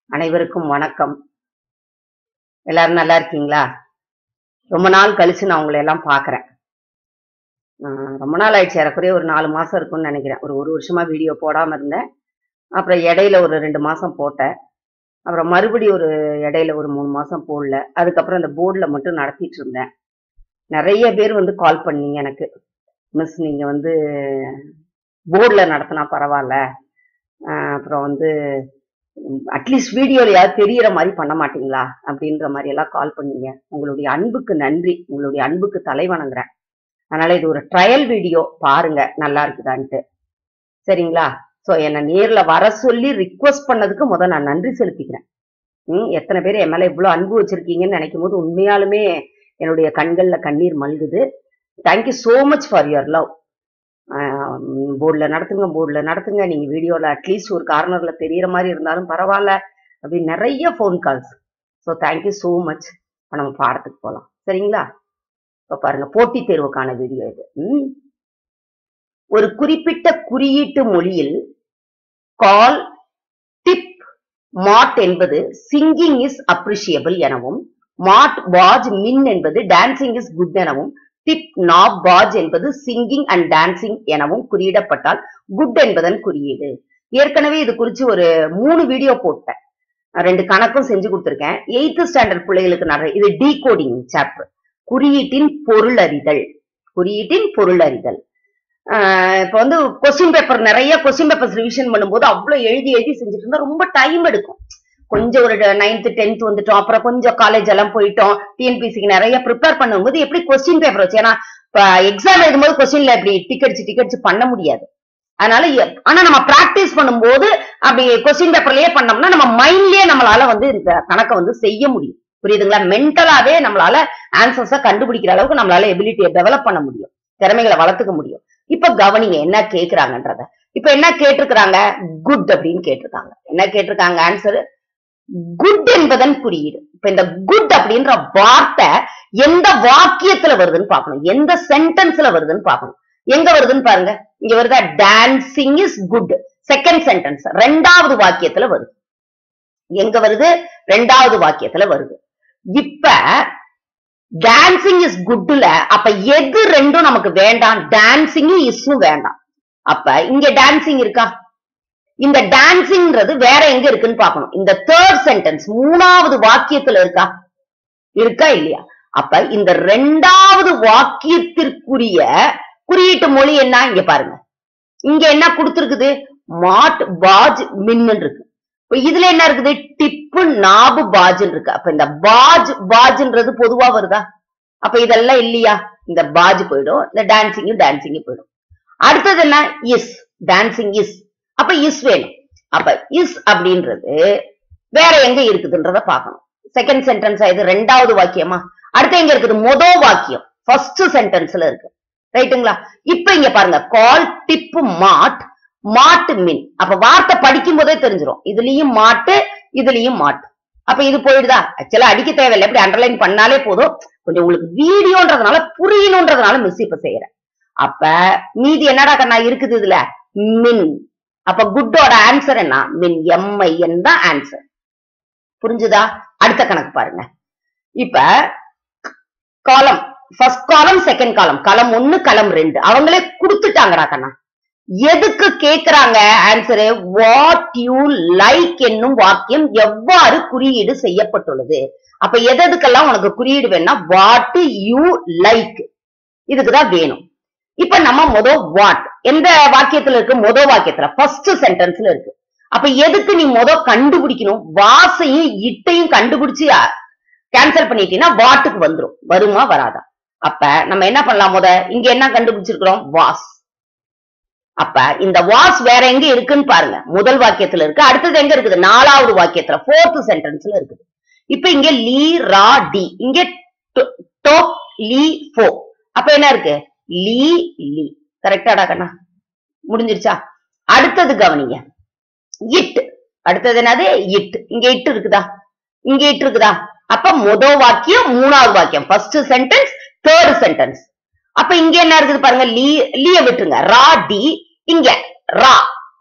அனைவருக்கும் வணக்கம் எல்லாரும் நல்லா இருக்கீங்களா ரொம்ப நாள் கழிச்சு நான் உங்களை எல்லாம் பாக்குறேன் ஆஹ் ரொம்ப நாள் ஆயிடுச்சு ஏறக்குறைய ஒரு நாலு மாசம் இருக்கும்னு நினைக்கிறேன் ஒரு ஒரு வருஷமா வீடியோ போடாம இருந்தேன் அப்புறம் இடையில ஒரு ரெண்டு மாசம் போட்டேன் அப்புறம் மறுபடி ஒரு இடையில ஒரு மூணு மாசம் போடல அதுக்கப்புறம் அந்த போர்டில் மட்டும் நடத்திட்டு இருந்தேன் நிறைய பேர் வந்து கால் பண்ணீங்க எனக்கு மிஸ் நீங்க வந்து போர்டில் நடத்தினா பரவாயில்ல ஆஹ் அப்புறம் வந்து அட்லீஸ்ட் வீடியோலயாவது தெரியற மாதிரி பண்ண மாட்டீங்களா அப்படின்ற மாதிரி எல்லாம் கால் பண்ணீங்க உங்களுடைய அன்புக்கு நன்றி உங்களுடைய அன்புக்கு தலை வணங்குறேன் அதனால இது ஒரு ட்ரையல் வீடியோ பாருங்க நல்லா இருக்குதான்ட்டு சரிங்களா சோ என்னை நேர்ல வர சொல்லி ரிக்வஸ்ட் பண்ணதுக்கு முத நான் நன்றி செலுத்திக்கிறேன் ம் எத்தனை பேர் என் மேல இவ்வளவு அன்பு வச்சிருக்கீங்கன்னு நினைக்கும் போது உண்மையாலுமே என்னுடைய கண்கள்ல கண்ணீர் மல்குது thank you so much for your love போர்டில் நடத்துங்க போர்டில் நடத்துங்க நீங்க வீடியோல அட்லீஸ்ட் ஒரு கார்னர்ல தெரியற மாதிரி இருந்தாலும் பரவாயில்ல அப்படின்னு நிறைய phone calls so thank you so much இப்போ நம்ம பாடத்துக்கு போகலாம் சரிங்களா இப்போ பாருங்க போட்டித் தேர்வுக்கான வீடியோ இது ம். ஒரு குறிப்பிட்ட குறியீட்டு மொழியில் கால் டிப் மாட் என்பது சிங்கிங் இஸ் அப்ரிஷியபிள் எனவும் மாட் வாஜ் மின் என்பது டான்சிங் இஸ் குட் எனவும் டிப் நாப் பாஜ் என்பது சிங்கிங் அண்ட் டான்சிங் எனவும் குறியிடப்பட்டால் குட் என்பதன் குறியீடு ஏற்கனவே இது குறித்து ஒரு மூணு வீடியோ போட்டேன் ரெண்டு கணக்கும் செஞ்சு கொடுத்துருக்கேன் எயித்து ஸ்டாண்டர்ட் பிள்ளைகளுக்கு நிறைய இது டீகோடிங் சாப்டர் குறியீட்டின் பொருள் அறிதல் குறியீட்டின் பொருள் அறிதல் ஆஹ் இப்ப வந்து கொஸ்டின் பேப்பர் நிறைய கொஸ்டின் பேப்பர்ஸ் ரிவிஷன் பண்ணும்போது அவ்வளவு எழுதி எழுதி செஞ்சுட்டு இருந்தா ரொம்ப டைம் எடுக்கும் கொஞ்சம் ஒரு நைன்த் டென்த் வந்துட்டோம் அப்புறம் கொஞ்சம் காலேஜ் எல்லாம் போயிட்டோம் டிஎன்பிசிக்கு நிறைய ப்ரிப்பேர் பண்ணும்போது எப்படி கொஸ்டின் பேப்பர் வச்சு ஏன்னா இப்ப எக்ஸாம் எழுதும்போது கொஸ்டின்ல எப்படி டிக் அடிச்சு டிக் அடிச்சு பண்ண முடியாது அதனால எ- ஆனா நம்ம பிராக்டிஸ் பண்ணும்போது அப்படி கொஸ்டின் பேப்பர்லயே பண்ணோம்னா நம்ம மைண்ட்லயே நம்மளால வந்து இந்த கணக்கை வந்து செய்ய முடியும் புரியுதுங்களா மென்டலாவே நம்மளால ஆன்சர்ஸ கண்டுபிடிக்கிற அளவுக்கு நம்மளால எபிலிட்டியை டெவலப் பண்ண முடியும் திறமைகளை வளர்த்துக்க முடியும் இப்ப கவனிங்க என்ன கேக்குறாங்கன்றத இப்ப என்ன கேட்டிருக்கிறாங்க குட் அப்படின்னு கேட்டிருக்காங்க என்ன கேட்டிருக்காங்க ஆன்சர் குட் என்பதன் குறியீடு இப்ப இந்த குட் அப்படின்ற வார்த்தை எந்த வாக்கியத்துல வருதுன்னு பார்க்கணும் எந்த சென்டென்ஸ்ல வருதுன்னு பார்க்கணும் எங்க வருதுன்னு பாருங்க இங்க வருதா dancing is good second sentence ரெண்டாவது வாக்கியத்துல வருது எங்க வருது ரெண்டாவது வாக்கியத்துல வருது இப்ப டான்சிங் இஸ் குட்ல அப்ப எது ரெண்டும் நமக்கு வேண்டாம் டான்சிங்கும் இஸ்ஸும் வேண்டாம் அப்ப இங்க டான்சிங் இருக்கா இந்த டான்சிங்ன்றது வேற எங்க இருக்குன்னு பார்க்கணும் இந்த தேர்ட் சென்டென்ஸ் மூணாவது வாக்கியத்துல இருக்கா இருக்கா இல்லையா அப்ப இந்த ரெண்டாவது வாக்கியத்திற்குரிய குறியீட்டு மொழி என்ன இங்க பாருங்க இங்க என்ன கொடுத்திருக்குது மாட் பாஜ் மின்னு இருக்கு இப்ப இதுல என்ன இருக்குது டிப்பு நாபு பாஜ்ன்னு இருக்கு அப்ப இந்த பாஜ் பாஜ்ன்றது பொதுவா வருதா அப்ப இதெல்லாம் இல்லையா இந்த பாஜ் போயிடும் இந்த டான்சிங் டான்சிங் போயிடும் அடுத்தது என்ன இஸ் டான்சிங் இஸ் அப்ப இஸ் வேணும் அப்ப இஸ் அப்படின்றது வேற எங்க இருக்குதுன்றத பார்க்கணும் செகண்ட் சென்டென்ஸ் இது ரெண்டாவது வாக்கியமா அடுத்து எங்க இருக்குது மொத வாக்கியம் ஃபர்ஸ்ட் சென்டென்ஸ்ல இருக்கு ரைட்டுங்களா இப்ப இங்க பாருங்க கால் டிப்பு மாட் மாட்டு மின் அப்ப வார்த்தை படிக்கும் போதே தெரிஞ்சிரும் இதுலயும் மாட்டு இதுலயும் மாட்டு அப்ப இது போயிடுதா ஆக்சுவலா அடிக்க தேவையில்லை எப்படி அண்டர்லைன் பண்ணாலே போதும் கொஞ்சம் உங்களுக்கு வீடியோன்றதுனால புரியணுன்றதுனால மிஸ் இப்ப செய்யறேன் அப்ப மீதி என்னடா கண்ணா இருக்குது இதுல மின் அப்ப குட்டோட ஆன்சர் என்ன மின் எம்ஐஎன் தான் ஆன்சர் புரிஞ்சுதா அடுத்த கணக்கு பாருங்க இப்ப காலம் ஃபர்ஸ்ட் காலம் செகண்ட் காலம் களம் ஒண்ணு களம் ரெண்டு அவங்களே கொடுத்துட்டாங்கடா கண்ணா எதுக்கு கேக்குறாங்க ஆன்சரு வாட் யூ லைக் என்னும் வாக்கியம் எவ்வாறு குறியீடு செய்யப்பட்டுள்ளது அப்ப எது எதுக்கெல்லாம் உனக்கு குறியீடு வேணும்னா வாட் யூ லைக் இதுக்குதான் வேணும் இப்ப நம்ம முத வாட் எந்த வாக்கியத்துல இருக்கு முத வாக்கியத்துல ஃபர்ஸ்ட் சென்டென்ஸ்ல இருக்கு அப்ப எதுக்கு நீ முத கண்டுபிடிக்கணும் வாசையும் இட்டையும் கண்டுபிடிச்சு கேன்சல் பண்ணிட்டீங்கன்னா வாட்டுக்கு வந்துரும் வருமா வராதா அப்ப நம்ம என்ன பண்ணலாம் முத இங்க என்ன கண்டுபிடிச்சிருக்கிறோம் வாஸ் அப்ப இந்த வாஸ் வேற எங்க இருக்குன்னு பாருங்க முதல் வாக்கியத்துல இருக்கு அடுத்தது எங்க இருக்குது நாலாவது வாக்கியத்துல ஃபோர்த் சென்டென்ஸ்ல இருக்குது இப்ப இங்க லீ ரா டி இங்க டொ- டொப் லீ ஃபோ அப்ப என்ன இருக்கு லீ லீ கரெக்டாடா கண்ணா முடிஞ்சிருச்சா அடுத்தது கவனிங்க இட் அடுத்தது என்னது இட் இங்க இட் இருக்குதா இங்க இட் இருக்குதா அப்ப முத வாக்கியம் மூணாவது வாக்கியம் ஃபர்ஸ்ட் சென்டென்ஸ் தேர்ட் சென்டென்ஸ் அப்ப இங்க என்ன இருக்குது பாருங்க லீ லீய விட்டுருங்க ரா டி இங்க ரா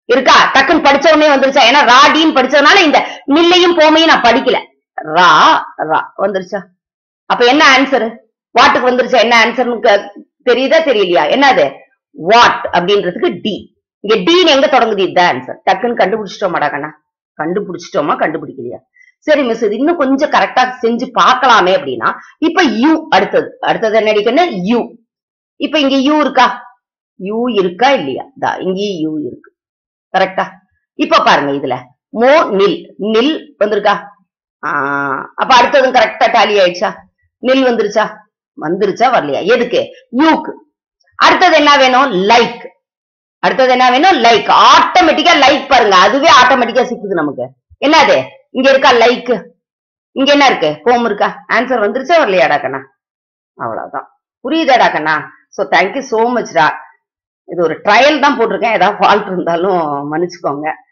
இருக்கா டக்குன்னு படிச்ச உடனே வந்துருச்சா ஏன்னா ராடின்னு படிச்சதுனால இந்த நில்லையும் போமையும் நான் படிக்கல ரா ரா வந்துருச்சா அப்ப என்ன ஆன்சர் வாட்டுக்கு வந்துருச்சா என்ன ஆன்சர்னு தெரியுதா தெரியலையா என்னது வாட் அப்படின்றதுக்கு டி இங்க டீன்னு எங்க தொடங்குது இதுதான் ஆன்சர் டக்குன்னு கண்டுபிடிச்சிட்டோமாடா கண்ணா கண்டுபிடிச்சிட்டோமா கண்டுபிடிக்கலையா சரி மிஸ் இது இன்னும் கொஞ்சம் கரெக்டா செஞ்சு பார்க்கலாமே அப்படின்னா இப்ப யூ அடுத்தது அடுத்தது என்ன அடிக்கணும் யூ இப்ப இங்க யூ இருக்கா யூ இருக்கா இல்லையா தா இங்கேயும் யூ இருக்கு கரெக்டா இப்ப பாருங்க இதுல மோ நில் நில் வந்திருக்கா ஆஹ் அப்ப அடுத்ததும் கரெக்டா டாலி ஆயிடுச்சா நில் வந்துருச்சா வந்துருச்சா வரலையா எதுக்கு யூக்கு அடுத்தது என்ன வேணும் லைக் அடுத்தது என்ன வேணும் லைக் ஆட்டோமேட்டிக்கா லைக் பாருங்க அதுவே ஆட்டோமேட்டிக்கா சிக்குது நமக்கு என்னது இங்க இருக்கா லைக் இங்க என்ன இருக்கு ஹோம் இருக்கா ஆன்சர் வந்துருச்சா வரலையாடா கண்ணா அவ்வளவுதான் புரியுதாடா கண்ணா சோ தேங்க்யூ சோ மச்டா இது ஒரு ட்ரையல் தான் போட்டிருக்கேன் ஏதாவது ஃபால்ட் இருந்தாலும் மன்னிச்சுக்கோங்க